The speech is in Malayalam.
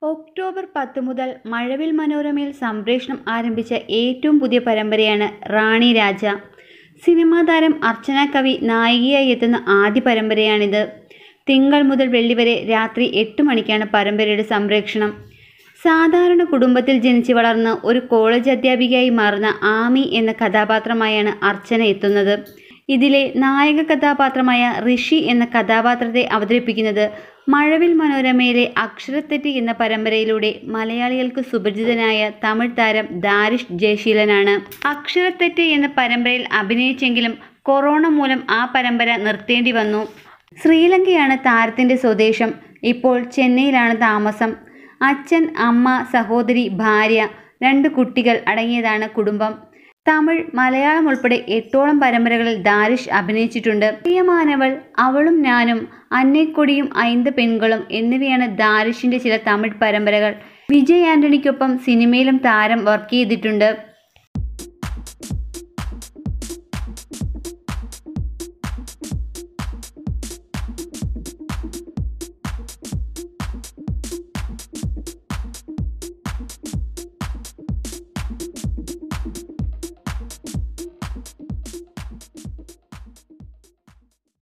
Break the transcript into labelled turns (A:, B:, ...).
A: ഒക്ടോബർ പത്ത് മുതൽ മഴവിൽ മനോരമയിൽ സംപ്രേഷണം ആരംഭിച്ച ഏറ്റവും പുതിയ പരമ്പരയാണ് റാണി രാജ സിനിമാ താരം അർച്ചന കവി നായികയായി എത്തുന്ന ആദ്യ പരമ്പരയാണിത് തിങ്കൾ മുതൽ വെള്ളി വരെ രാത്രി എട്ട് മണിക്കാണ് പരമ്പരയുടെ സംപ്രേഷണം സാധാരണ കുടുംബത്തിൽ ജനിച്ച് വളർന്ന് ഒരു കോളേജ് അധ്യാപികയായി മാറുന്ന ആമി എന്ന കഥാപാത്രമായാണ് അർച്ചന എത്തുന്നത് ഇതിലെ നായക കഥാപാത്രമായ ഋഷി എന്ന കഥാപാത്രത്തെ അവതരിപ്പിക്കുന്നത് മഴവിൽ മനോരമയിലെ അക്ഷരത്തെറ്റ് എന്ന പരമ്പരയിലൂടെ മലയാളികൾക്ക് സുപരിചിതനായ തമിഴ് താരം ദാരിഷ് ജയശീലനാണ് അക്ഷരത്തെറ്റ് എന്ന പരമ്പരയിൽ അഭിനയിച്ചെങ്കിലും കൊറോണ മൂലം ആ പരമ്പര നിർത്തേണ്ടി വന്നു ശ്രീലങ്കയാണ് താരത്തിൻ്റെ സ്വദേശം ഇപ്പോൾ ചെന്നൈയിലാണ് താമസം അച്ഛൻ അമ്മ സഹോദരി ഭാര്യ രണ്ട് കുട്ടികൾ അടങ്ങിയതാണ് കുടുംബം തമിഴ് മലയാളം ഉൾപ്പെടെ എട്ടോളം പരമ്പരകളിൽ ദാരിഷ് അഭിനയിച്ചിട്ടുണ്ട് പ്രിയമാനവൾ അവളും ഞാനും അന്നേക്കൊടിയും ഐന്ത് പെൺകളും എന്നിവയാണ് ദാരിഷിന്റെ ചില തമിഴ് പരമ്പരകൾ വിജയ് ആന്റണിക്കൊപ്പം സിനിമയിലും താരം വർക്ക് ചെയ്തിട്ടുണ്ട്